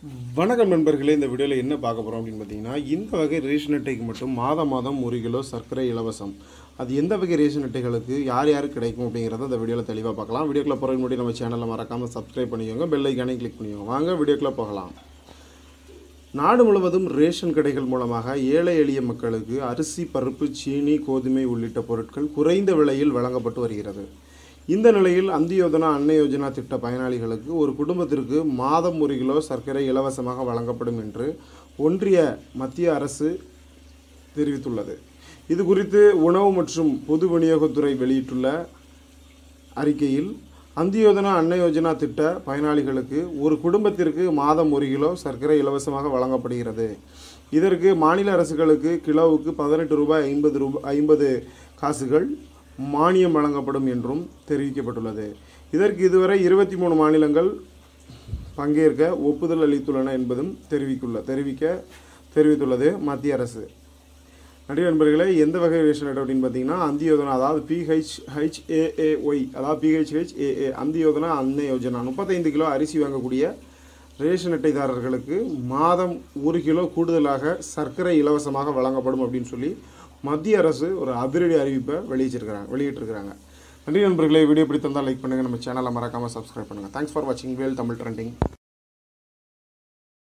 வணக்கம் நண்பர்களே இந்த வீடியோவில் என்ன பார்க்க போகிறோம் அப்படின்னு பார்த்தீங்கன்னா இந்த வகை ரேஷன் அட்டைக்கு மட்டும் மாதம் மாதம் ஒரு கிலோ சர்க்கரை இலவசம் அது எந்த வகை ரேஷன் அட்டைகளுக்கு யார் யாருக்கு கிடைக்கும் அப்படிங்கிறத இந்த வீடியோவில் தெளிவாக பார்க்கலாம் வீடியோக்குள்ள போகிற முன்னாடி நம்ம சேனலை மறக்காமல் சப்ஸ்கிரைப் பண்ணிக்கோங்க பெல் ஐக்கானையும் கிளிக் பண்ணிக்கோங்க வாங்க வீடியோக்குள்ள போகலாம் நாடு முழுவதும் ரேஷன் கடைகள் மூலமாக ஏழை எளிய மக்களுக்கு அரிசி பருப்பு சீனி கோதுமை உள்ளிட்ட பொருட்கள் குறைந்த விலையில் வழங்கப்பட்டு வருகிறது இந்த நிலையில் அந்தியோதனா அன்ன யோஜனா திட்ட பயனாளிகளுக்கு ஒரு குடும்பத்திற்கு மாதம் ஒரு கிலோ சர்க்கரை இலவசமாக வழங்கப்படும் என்று ஒன்றிய மத்திய அரசு தெரிவித்துள்ளது இது குறித்து உணவு மற்றும் பொது விநியோகத்துறை வெளியிட்டுள்ள அறிக்கையில் அந்தியோதனா அன்ன யோஜனா திட்ட பயனாளிகளுக்கு ஒரு குடும்பத்திற்கு மாதம் ஒரு கிலோ சர்க்கரை இலவசமாக வழங்கப்படுகிறது இதற்கு மாநில அரசுகளுக்கு கிலோவுக்கு பதினெட்டு ரூபாய் ஐம்பது ரூபாய் ஐம்பது காசுகள் மானியம் வழங்கப்படும் என்றும் தெரிவிக்கப்பட்டுள்ளது இதற்கு இதுவரை இருபத்தி மூணு மாநிலங்கள் பங்கேற்க ஒப்புதல் அளித்துள்ளன என்பதும் தெரிவிக்குள்ள தெரிவிக்க தெரிவித்துள்ளது மத்திய அரசு நன்றி நண்பர்களே எந்த வகை ரேஷன் அட்டை அப்படின்னு பார்த்தீங்கன்னா அந்தியோதனா அதாவது பிஹெச் ஹெச்ஏஏஒய் அதாவது பிஹெச்ஹெச்ஏஏ அந்தியோதனா அன்ன யோஜனா முப்பத்தைந்து கிலோ அரிசி வாங்கக்கூடிய ரேஷன் அட்டைதாரர்களுக்கு மாதம் ஒரு கிலோ கூடுதலாக சர்க்கரை இலவசமாக வழங்கப்படும் அப்படின்னு சொல்லி மத்திய அரசு ஒரு அதிரடி அறிவிப்பை வெளியிட்டிருக்கிறாங்க வெளியிட்டிருக்கிறாங்க நன்றி நண்பர்களே வீடியோ பிடித்திருந்தால் லைக் பண்ணுங்கள் நம்ம சேனலை மறக்காமல் சப்ஸ்கிரைப் பண்ணுங்கள் தேங்க்ஸ் ஃபார் வாட்சிங் வேல் தமிழ் ட்ரெண்டிங்